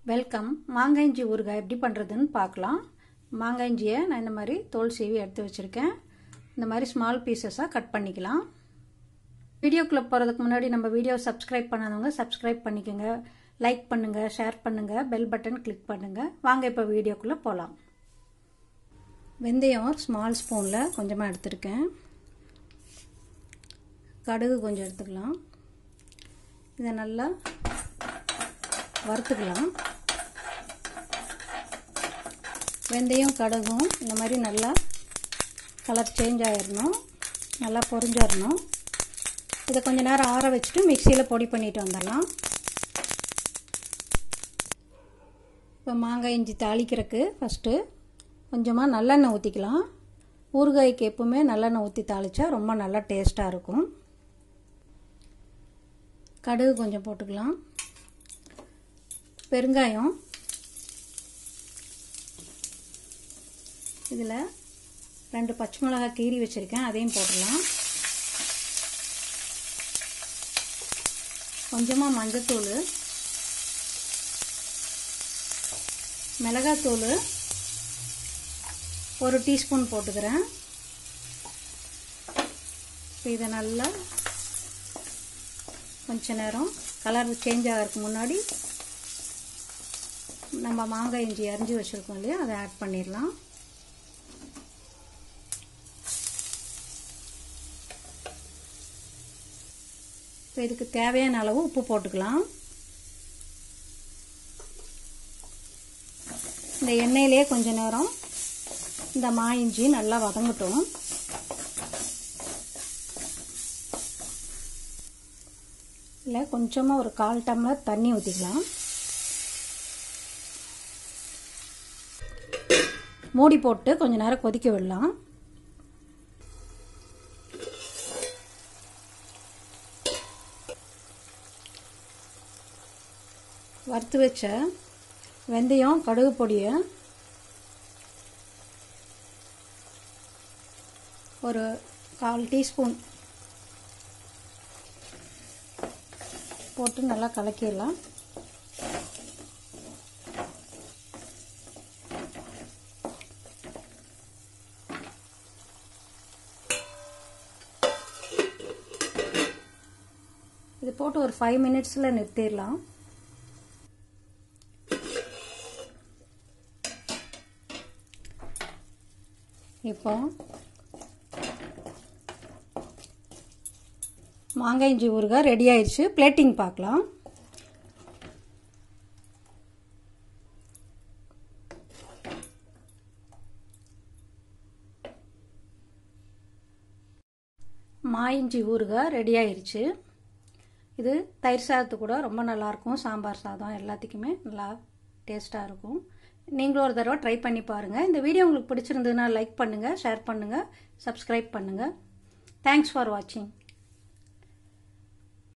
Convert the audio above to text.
welcome மாங்காய் இஞ்சி ஊறுகாய் எப்படி பண்ணுறதுன்னு பார்க்கலாம் மாங்காய் இஞ்சியை நான் இந்த மாதிரி தோல் சீவி எடுத்து வச்சுருக்கேன் இந்த மாதிரி ஸ்மால் பீசஸாக கட் பண்ணிக்கலாம் வீடியோக்குள்ளே போகிறதுக்கு முன்னாடி நம்ம வீடியோ சப்ஸ்கிரைப் பண்ணாதவங்க சப்ஸ்கிரைப் பண்ணிக்கோங்க லைக் பண்ணுங்கள் ஷேர் பண்ணுங்கள் பெல் பட்டன் கிளிக் பண்ணுங்கள் வாங்க இப்போ வீடியோக்குள்ளே போகலாம் வெந்தயம் ஸ்மால் ஸ்பூனில் கொஞ்சமாக எடுத்திருக்கேன் கடுகு கொஞ்சம் எடுத்துக்கலாம் இதை நல்லா வறுத்துக்கலாம் வெந்தயம் கடுகும் இந்த மாதிரி நல்லா கலர் சேஞ்ச் ஆகிடணும் நல்லா பொரிஞ்சிடணும் இதை கொஞ்ச நேரம் ஆற வச்சுட்டு மிக்சியில் பொடி பண்ணிட்டு வந்துடலாம் இப்போ மாங்காய் இஞ்சி தாளிக்கிறதுக்கு ஃபஸ்ட்டு கொஞ்சமாக நல்லெண்ணெய் ஊற்றிக்கலாம் ஊறுகாய்க்கு எப்பவுமே நல்லெண்ணெய் ஊற்றி தாளித்தா ரொம்ப நல்லா டேஸ்ட்டாக இருக்கும் கடுகு கொஞ்சம் போட்டுக்கலாம் பெருங்காயம் இதில் ரெண்டு பச்சை மிளகாய் கீரி வச்சுருக்கேன் அதையும் போட்டுடலாம் கொஞ்சமாக மஞ்சத்தூள் மிளகாத்தூள் ஒரு டீஸ்பூன் போட்டுக்கிறேன் இப்போ இதை நல்லா கொஞ்ச நேரம் கலர் சேஞ்ச் ஆகிறதுக்கு முன்னாடி நம்ம மாங்காய் இஞ்சி அரிஞ்சு வச்சுருக்கோம் இல்லையா அதை ஆட் பண்ணிடலாம் இப்போ இதுக்கு தேவையான அளவு உப்பு போட்டுக்கலாம் இந்த எண்ணெயிலே கொஞ்ச நேரம் இந்த மா இஞ்சி நல்லா வதங்கட்டும் இல்லை கொஞ்சமாக ஒரு கால் டம்ளர் தண்ணி ஊற்றிக்கலாம் மூடி போட்டு கொஞ்ச நேரம் கொதிக்க விடலாம் வறுத்து வச்ச வெந்தயம் கடுகு பொடியை ஒரு கால் டீஸ்பூன் போட்டு நல்லா கலக்கிடலாம் இது போட்டு ஒரு ஃபைவ் மினிட்ஸில் நிறுத்திடலாம் இப்போ மாங்காய் இஞ்சி ஊறுகாய் ரெடி ஆயிடுச்சு பிளேட்டிங் பார்க்கலாம் மா இஞ்சி ஊறுகாய் ரெடி ஆயிடுச்சு இது தயிர் சாதத்து கூட ரொம்ப நல்லாயிருக்கும் சாம்பார் சாதம் எல்லாத்துக்குமே நல்லா டேஸ்ட்டாக இருக்கும் நீங்களும் ஒரு தடவை ட்ரை பண்ணி பாருங்கள் இந்த வீடியோ உங்களுக்கு பிடிச்சிருந்ததுன்னா லைக் பண்ணுங்கள் ஷேர் பண்ணுங்கள் சப்ஸ்கிரைப் பண்ணுங்கள் தேங்க்ஸ் ஃபார் வாட்சிங்